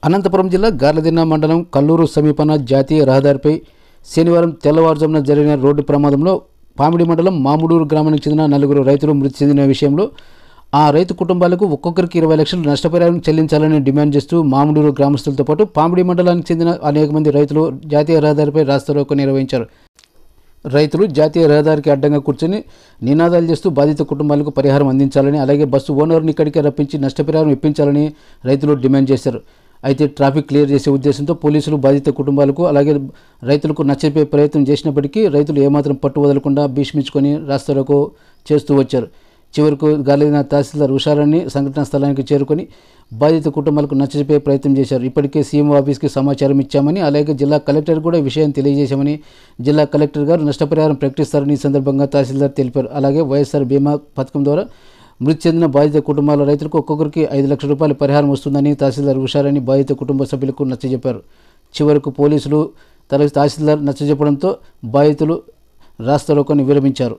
అనంతపురం జిల్లా గార్లదిన్న మండలం కల్లూరు సమీపన జాతీయ రహదారిపై శనివారం తెల్లవారుజామున జరిగిన రోడ్డు ప్రమాదంలో పామిడి మండలం మాముడూరు గ్రామానికి చెందిన నలుగురు రైతులు మృతి చెందిన విషయంలో ఆ రైతు కుటుంబాలకు ఒక్కొక్కరికి ఇరవై లక్షలు నష్టపరిహారం చెల్లించాలని డిమాండ్ చేస్తూ మాముడూరు గ్రామస్తులతో పాటు పామిడి మండలానికి చెందిన అనేక మంది రైతులు జాతీయ రహదారిపై రాస్తారోకో నిర్వహించారు రైతులు జాతీయ రహదారికి అడ్డంగా కూర్చొని నినాదాలు చేస్తూ బాధిత కుటుంబాలకు పరిహారం అందించాలని అలాగే బస్సు ఓనర్ని ఇక్కడికే రప్పించి నష్టపరిహారం ఇప్పించాలని రైతులు డిమాండ్ చేశారు అయితే ట్రాఫిక్ క్లియర్ చేసే ఉద్దేశంతో పోలీసులు బాధిత కుటుంబాలకు అలాగే రైతులకు నచ్చపే ప్రయత్నం చేసినప్పటికీ రైతులు ఏమాత్రం పట్టు వదలకుండా భీష్మించుకొని రాస్తారోకో చేస్తూ వచ్చారు చివరకు గాలిన తహసీల్దార్ ఉషారాన్ని సంఘటనా స్థలానికి చేరుకొని బాధిత కుటుంబాలకు నచ్చజెప్పే ప్రయత్నం చేశారు ఇప్పటికే సీఎం ఆఫీస్కి సమాచారం ఇచ్చామని అలాగే జిల్లా కలెక్టర్ కూడా ఈ విషయం తెలియజేశామని జిల్లా కలెక్టర్ గారు నష్టపరిహారం ప్రకటిస్తారని ఈ సందర్భంగా తహసీల్దార్ తెలిపారు అలాగే వైఎస్ఆర్ బీమా పథకం ద్వారా మృతి చెందిన బాధిత కుటుంబాల రైతులకు ఒక్కొక్కరికి ఐదు లక్షల రూపాయల పరిహారం వస్తుందని తహసీల్దార్ ఉషారాన్ని బాధిత కుటుంబ సభ్యులకు నచ్చజెప్పారు చివరకు పోలీసులు తల తహసీల్దార్ నచ్చజెప్పడంతో బాధితులు రాస్తారోకోని విరమించారు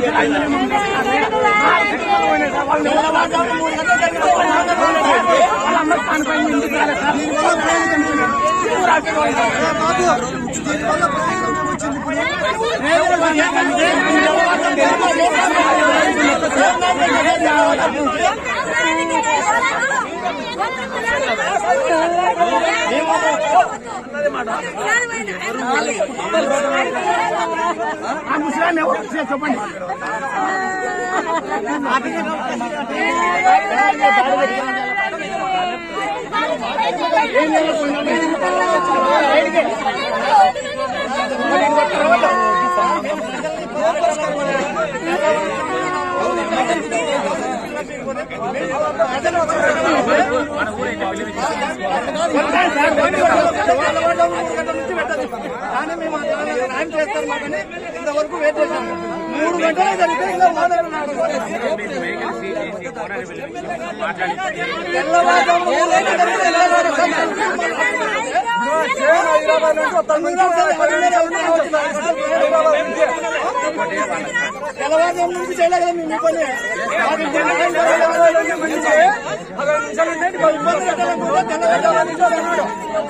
కానీ మేము న్యాయం చేస్తారు మాకని ఇంతవరకు వెయిట్ చేశాము మూడు గంటలు జరిగితే ఇంకా మాట్లాడుతున్నాడు తెల్లవారుజామున మూడు గంటలకు హైదరాబాద్ నుంచి తొమ్మిది నిమిషాలు పది నిమిషాలు వస్తున్నారు. తెల్లవారుజాము నుంచి చేయలేదు కదా మీ పని మాకు న్యాయం చేయాలి. పది నిమిషాలు ఉంటే ఇబ్బంది పెట్టాలనుకుంటే తెల్లవారుజాము నుంచి వస్తున్నాడు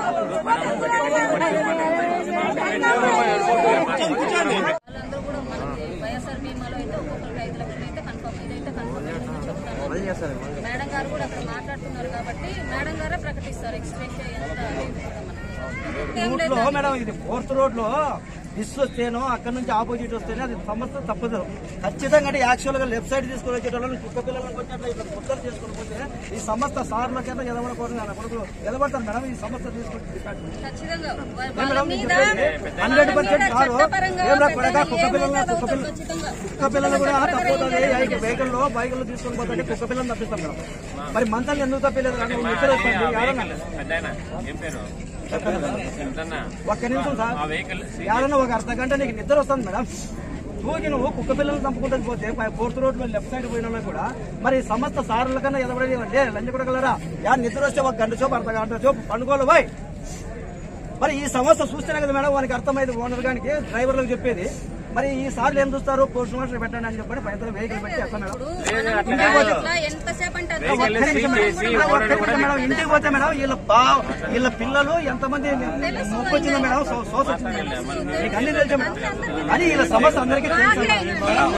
వాళ్ళందరూ కూడా మనకి వైఎస్ఆర్ బీమాలో అయితే ఒక్కొక్కరికి ఐదు లక్షలు అయితే కన్ఫర్మ్ ఇదైతే కన్ఫర్మ్ చేస్తుందని చెప్తాను మేడం గారు కూడా అక్కడ మాట్లాడుతున్నారు కాబట్టి మేడం గారే ప్రకటిస్తారు ఎక్స్ప్రెస్ ఎంత అనేది కూడా మనకి. ఏం రూట్ లేదు లో మేడం ఇది ఫోర్త్ రోడ్ లో డిస్ వస్తేనో అక్కడ నుంచి ఆపోజిట్ వస్తేనే అది సమస్య తప్పదు ఖచ్చితంగా అంటే యాక్చువల్ గా లెఫ్ట్ సైడ్ తీసుకొని వచ్చేటోళ్ళని కుక్క పిల్లలను వచ్చినట్లు ఇట్లా కుక్కలు చేసుకుని పోతే ఈ సమస్త సార్ల కింద ఎదవడకూడదు నా కొడుకులు ఎదబడతారు మేడం ఈ సమస్య తీసుకొని ఖచ్చితంగా వా- ఏం వాళ్ళ మేడం మీద హండ్రెడ్ వాళ్ళ పర్సెంట్ మీద కాదు చట్టపరంగా ఏం రా పెద్దగా కొడగా కుక్క ఏమైతే పిల్లలు కుక్క అవుతారో పిల్లలు ఖచ్చితంగా. కుక్క పిల్లలు కూడా చట్టపరంగా తప్పవుతుంది ఏమైతే వెహికల్ లో బైకులు తీసుకొని పోతుంటే కుక్క పిల్లలు తప్పిస్తాం మేడం మరి మంతలు ఎందుకు తప్పలేదు కానీ నిద్ర వస్తుంది ఎవరన్నా పెద్దయినా ఏం పేరు ఎంతన్నా ఒక్క నిమిషం సార్ ఆ వెహికల్ యాదన్న ఒక అర్ధ గంట నీకు నిద్ర వస్తుంది మేడం తూగి నువ్వు కుక్క పిల్లలు చంపుకుంటుంది పోతే ఫోర్త్ రోడ్ లో లెఫ్ట్ సైడ్ పోయిన వాళ్ళకి కూడా మరి సమస్త సార్ల కన్నా ఎదబడి లే లంచ్ కూడా కలరా యా నిద్ర వస్తే ఒక గంట చూపు అర్ధ గంట చూపు పండుకోవాలి పోయి మరి ఈ సమస్య చూస్తేనే కదా మేడం వానికి అర్థమైంది ఓనర్ గానికి డ్రైవర్లకు చెప్పేది మరి ఈ సార్లు ఏం చూస్తారు పోస్ట్ మాస్టర్ పెట్టండి అని చెప్పి పైన వెహికల్ పెట్టి ఎట్లా మేడం ఇప్పుడు మనం ఇట్లా ఎంతసేపు అంటే అంత ఒక్క నిమిషం మేడం. ఒక్క నిమిషం మేడం ఇంటికి పోతే మేడం వీళ్ళ బా వీళ్ళ పిల్లలు ఎంతమంది ముప్పు వచ్చిందో మేడం సో- సోస్ వచ్చింది మీకు అన్ని తెలుసు మేడం కానీ వీళ్ళ సమస్య అందరికీ తెలుసు మేడం.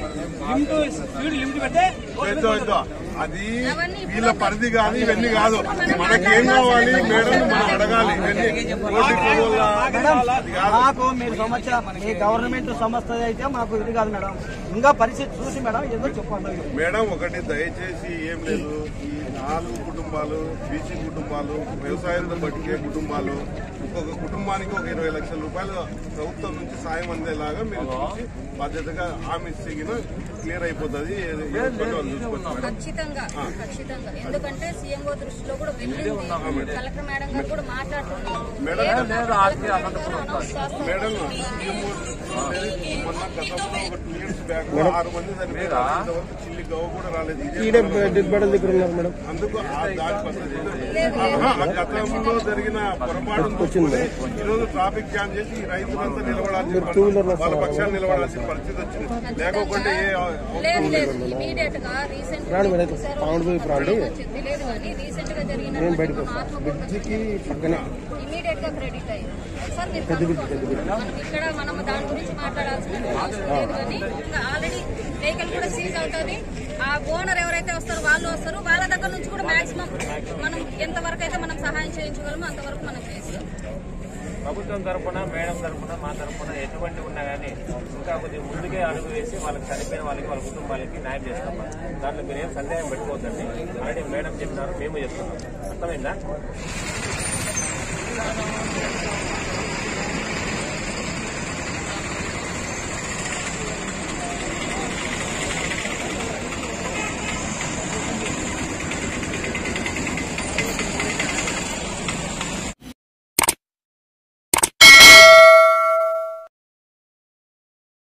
వద్దు, వద్దు. అది వీళ్ళ పరిధి కాదు ఇవన్నీ కాదు మనకేం కావాలి మేడం మనం అడగాలి ఇవన్నీ రోడ్డు పోవాలా? మేడం అది కాదు. మాకు మీరు సంవత్సరం మీ గవర్నమెంట్ సంస్థ అయితే మాకు ఇది కాదు మేడం ఇంకా పరిస్థితి చూసి మేడం ఏదో చెప్పండి మేడం ఒకటి దయచేసి ఏం లేదు ఈ నాలుగు కుటుంబాలు బీసీ కుటుంబాలు వ్యవసాయంతో బతికే కుటుంబాలు ఒక్కొక్క కుటుంబానికి ఒక ఇరవై లక్షల రూపాయలు ప్రభుత్వం నుంచి సాయం అందేలాగా మీరు చూసి బాధ్యతగా హామీ ఇచ్చిన క్లియర్ అయిపోతుంది ఏ- ఏ ఇబ్బంది వాళ్ళు చూసుకోవచ్చు మేడం ఖచ్చితంగా ఖచ్చితంగా ఎందుకంటే సీఎంఓ దృష్టిలో కూడా వెళ్ళింది కలెక్టర్ మేడం గారు కూడా మాట్లాడుతున్నారు మేడం, ఏదో లేదు, కలెక్టర్ మేడం గారు announce చేస్తున్నారు. మేడం సీఎం మొన్న గతంలో ఒక టూ ఇయర్స్ బ్యాక్ ఆరు మంది చనిపోయారు ఇంతవరకు చిల్లి గవ్వ కూడా రాలేదు ఇదే అందుకు ఆ దాని పద్ధతి ఆహా, ఆ గతంలో జరిగిన పొరపాటు వచ్చింది ఈ రోజు ట్రాఫిక్ జామ్ చేసి ఈ రైతులంతా నిలబడాల్సిన వాళ్ళ పక్షాన్ని నిలబడాల్సిన పరిస్థితి వచ్చింది లేకపోతే ఏ లేదు లేదు ఇమీడియట్ గా రీసెంట్ తెలియదు కానీ రీసెంట్ గా జరిగిన ఇమీడియట్ గా క్రెడిట్ అయ్యింది సార్ మీరు కనుక్కోండి. మనం ఇక్కడ మనం దాని గురించి మాట్లాడాల్సిన అవసరం లేదు కానీ ఇంకా ఆల్రెడీ వెహికల్ కూడా సీజ్ అవుతుంది ఆ ఓనర్ ఎవరైతే వస్తారో వాళ్ళు వస్తారు వాళ్ళ దగ్గర నుంచి కూడా మాక్సిమం మనం ఎంతవరకు అయితే మనం సహాయం చేయించగలమో అంతవరకు మనం చేస్తాం ప్రభుత్వం తరఫున మేడం తరఫున మా తరఫున ఎటువంటి ఉన్నా కానీ ఇంకా కొద్దిగా ముందుకే అడుగు వేసి వాళ్ళకి చనిపోయిన వాళ్ళకి వాళ్ళ కుటుంబాలకి న్యాయం చేస్తాం దాంట్లో మీరు ఏం సందేహం పెట్టుకోవద్దండి ఆల్రెడీ మేడం చెప్పినారు మేము చెప్తున్నాం అర్థమైందా